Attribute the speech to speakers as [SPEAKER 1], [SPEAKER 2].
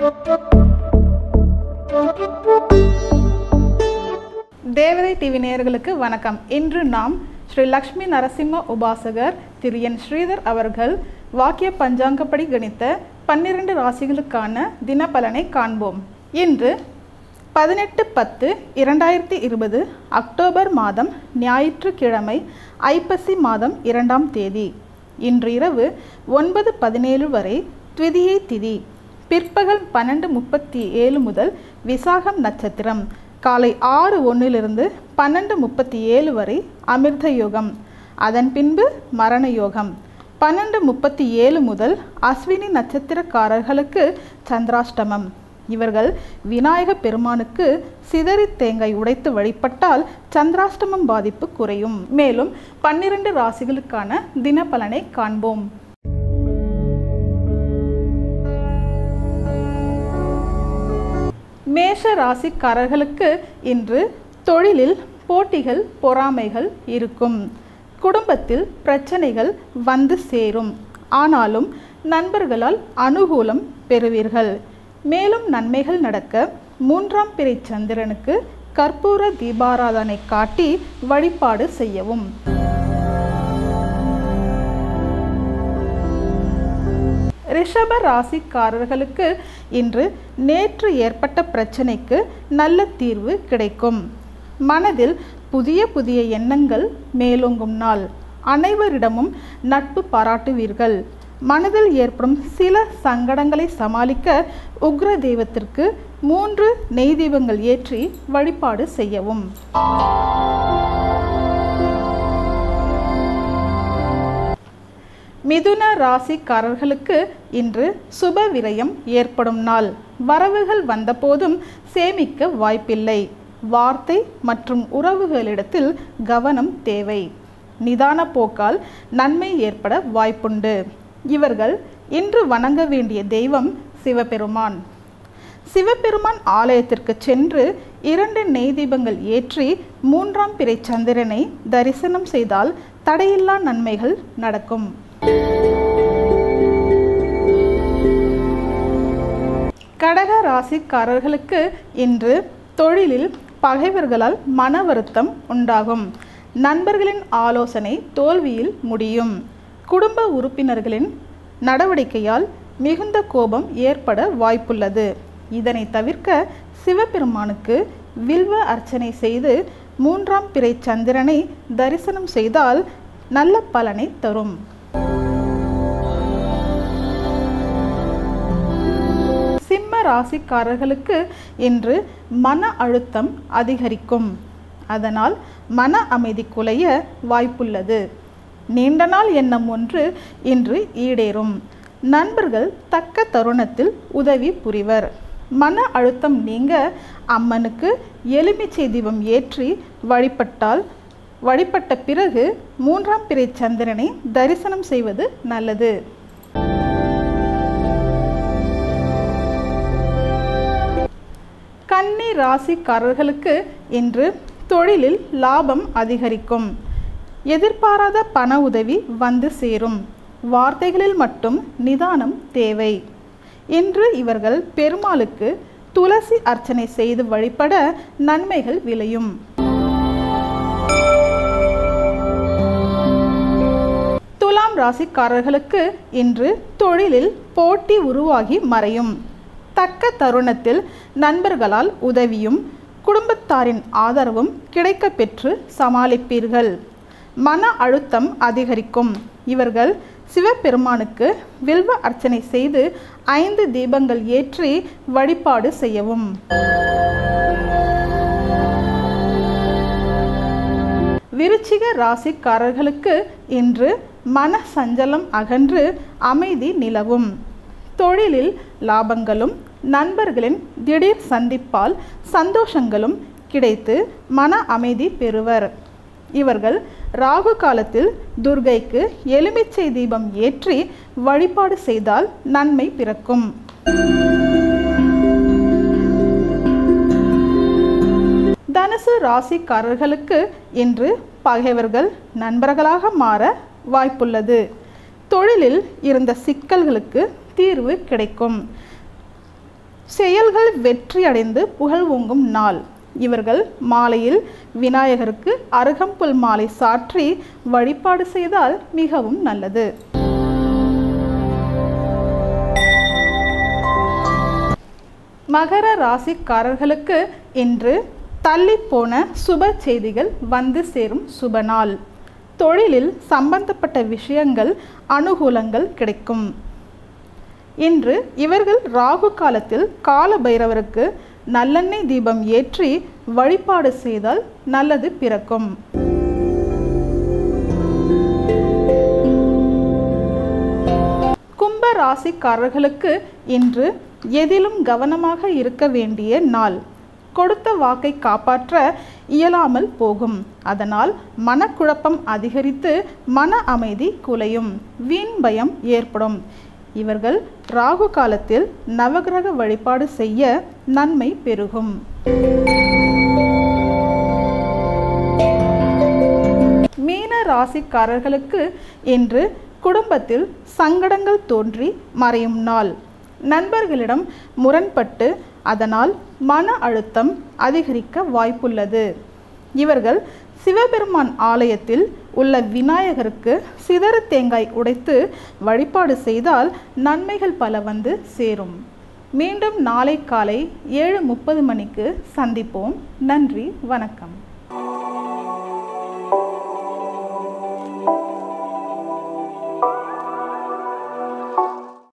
[SPEAKER 1] தேவதை டிவி நேயர்களுக்கு வணக்கம் இன்று நாம் ஸ்ரீ லக்ஷ்மி நரசிம்ம உபாசகர் திரு என் ஸ்ரீதர் அவர்கள் வாக்கிய பஞ்சாங்கப்படி கணித்த பன்னிரண்டு ராசிகளுக்கான தினபலனை காண்போம் இன்று பதினெட்டு பத்து இரண்டாயிரத்தி இருபது அக்டோபர் மாதம் ஞாயிற்றுக்கிழமை ஐப்பசி மாதம் இரண்டாம் தேதி இன்று இரவு ஒன்பது பதினேழு வரை த்விதியை திதி பிற்பகல் பன்னெண்டு முப்பத்தி ஏழு முதல் விசாகம் நட்சத்திரம் காலை ஆறு ஒன்றிலிருந்து பன்னெண்டு முப்பத்தி ஏழு வரை அமிர்த யோகம் அதன் பின்பு மரண யோகம் பன்னெண்டு முப்பத்தி ஏழு முதல் அஸ்வினி நட்சத்திரக்காரர்களுக்கு சந்திராஷ்டமம் இவர்கள் விநாயக பெருமானுக்கு சிதறி தேங்காய் உடைத்து வழிபட்டால் சந்திராஷ்டமம் பாதிப்பு குறையும் மேலும் பன்னிரண்டு ராசிகளுக்கான தினபலனை காண்போம் மேஷ ராசிக்காரர்களுக்கு இன்று தொழிலில் போட்டிகள் பொறாமைகள் இருக்கும் குடும்பத்தில் பிரச்சனைகள் வந்து சேரும் ஆனாலும் நண்பர்களால் அனுகூலம் பெறுவீர்கள் மேலும் நன்மைகள் நடக்க மூன்றாம் பிறை சந்திரனுக்கு கற்பூர தீபாராதனை காட்டி வழிபாடு செய்யவும் ரிஷப ராசிக்காரர்களுக்கு இன்று நேற்று ஏற்பட்ட பிரச்சனைக்கு நல்ல தீர்வு கிடைக்கும் மனதில் புதிய புதிய எண்ணங்கள் மேலோங்கும் நாள் அனைவரிடமும் நட்பு பாராட்டுவீர்கள் மனதில் ஏற்படும் சில சங்கடங்களை சமாளிக்க உக்ர தெய்வத்திற்கு மூன்று நெய் தீபங்கள் ஏற்றி வழிபாடு செய்யவும் மிதுன ராசிக்காரர்களுக்கு இன்று சுப விரயம் ஏற்படும் நாள் வரவுகள் வந்தபோதும் சேமிக்க வாய்ப்பில்லை வார்த்தை மற்றும் உறவுகளிடத்தில் கவனம் தேவை நிதான போக்கால் நன்மை ஏற்பட வாய்ப்புண்டு இவர்கள் இன்று வணங்க வேண்டிய தெய்வம் சிவபெருமான் சிவபெருமான் ஆலயத்திற்கு சென்று இரண்டு நெய் தீபங்கள் ஏற்றி மூன்றாம் பிறை சந்திரனை தரிசனம் செய்தால் தடையில்லா நன்மைகள் நடக்கும் கடக ராசிக்காரர்களுக்கு இன்று தொழிலில் பகைவர்களால் மன வருத்தம் உண்டாகும் நண்பர்களின் ஆலோசனை தோல்வியில் முடியும் குடும்ப உறுப்பினர்களின் நடவடிக்கையால் மிகுந்த கோபம் ஏற்பட வாய்ப்புள்ளது இதனை தவிர்க்க சிவபெருமானுக்கு வில்வ அர்ச்சனை செய்து மூன்றாம் பிறை சந்திரனை தரிசனம் செய்தால் நல்ல பலனை தரும் சிம்ம ராசிக்காரர்களுக்கு இன்று மன அழுத்தம் அதிகரிக்கும் அதனால் மன அமைதி குலைய வாய்ப்புள்ளது நீண்ட நாள் எண்ணம் ஒன்று இன்று ஈடேறும் நண்பர்கள் தக்க தருணத்தில் உதவி புரிவர் மன அழுத்தம் நீங்க அம்மனுக்கு எலுமிச்சை தீபம் ஏற்றி வழிபட்டால் வழிபட்ட பிறகு மூன்றாம் பிறை சந்திரனை தரிசனம் செய்வது நல்லது கன்னி ராசிக்காரர்களுக்கு இன்று தொழிலில் லாபம் அதிகரிக்கும் எதிர்பாராத பண உதவி வந்து சேரும் வார்த்தைகளில் மட்டும் நிதானம் தேவை இன்று இவர்கள் பெருமாளுக்கு துளசி அர்ச்சனை செய்து வழிபட நன்மைகள் விளையும் துலாம் ராசிக்காரர்களுக்கு இன்று தொழிலில் போட்டி உருவாகி மறையும் தக்க தருணத்தில் நண்பர்களால் உதவியும் குடும்பத்தாரின் ஆதரவும் கிடைக்கப் பெற்று சமாளிப்பீர்கள் மன அழுத்தம் அதிகரிக்கும் இவர்கள் சிவபெருமானுக்கு வில்வ அர்ச்சனை செய்து ஐந்து தீபங்கள் ஏற்றி வழிபாடு செய்யவும் விருச்சிக ராசிக்காரர்களுக்கு இன்று மன சஞ்சலம் அகன்று அமைதி நிலவும் தொழிலில் லாபங்களும் நண்பர்களின் திடீர் சந்திப்பால் சந்தோஷங்களும் கிடைத்து மன அமைதி பெறுவர் இவர்கள் ராகு காலத்தில் துர்கைக்கு எலுமிச்சை தீபம் ஏற்றி வழிபாடு செய்தால் நன்மை பிறக்கும் தனுசு ராசிக்காரர்களுக்கு இன்று பகைவர்கள் நண்பர்களாக மாற வாய்ப்புள்ளது தொழிலில் இருந்த சிக்கல்களுக்கு தீர்வு கிடைக்கும் செயல்கள் வெற்றி அடைந்து புகழ் ஓங்கும் நாள் இவர்கள் மாலையில் விநாயகருக்கு அருகம்புல் மாலை சாற்றி வழிபாடு செய்தால் மிகவும் நல்லது மகர ராசிக்காரர்களுக்கு இன்று தள்ளிப்போன சுப செய்திகள் வந்து சேரும் சுப நாள் தொழிலில் சம்பந்தப்பட்ட விஷயங்கள் அனுகூலங்கள் கிடைக்கும் இன்று இவர்கள் ராகு காலத்தில் கால பைரவருக்கு நல்லெண்ணெய் தீபம் ஏற்றி வழிபாடு செய்தால் நல்லது பிறக்கும் கும்ப ராசிக்காரர்களுக்கு இன்று எதிலும் கவனமாக இருக்க வேண்டிய நாள் கொடுத்த வாக்கை காப்பாற்ற இயலாமல் போகும் அதனால் மனக்குழப்பம் அதிகரித்து மன அமைதி குலையும் வீண் பயம் ஏற்படும் இவர்கள் ராகு காலத்தில் நவகிரக வழிபாடு செய்ய நன்மை பெருகும் மீன ராசிக்காரர்களுக்கு இன்று குடும்பத்தில் சங்கடங்கள் தோன்றி மறையும் நாள் நண்பர்களிடம் முரண்பட்டு அதனால் மன அழுத்தம் அதிகரிக்க வாய்ப்புள்ளது இவர்கள் சிவபெருமான் ஆலயத்தில் உள்ள விநாயகருக்கு சிதறு தேங்காய் உடைத்து வழிபாடு செய்தால் நன்மைகள் பல வந்து சேரும் மீண்டும் நாளை காலை ஏழு முப்பது மணிக்கு சந்திப்போம் நன்றி வணக்கம்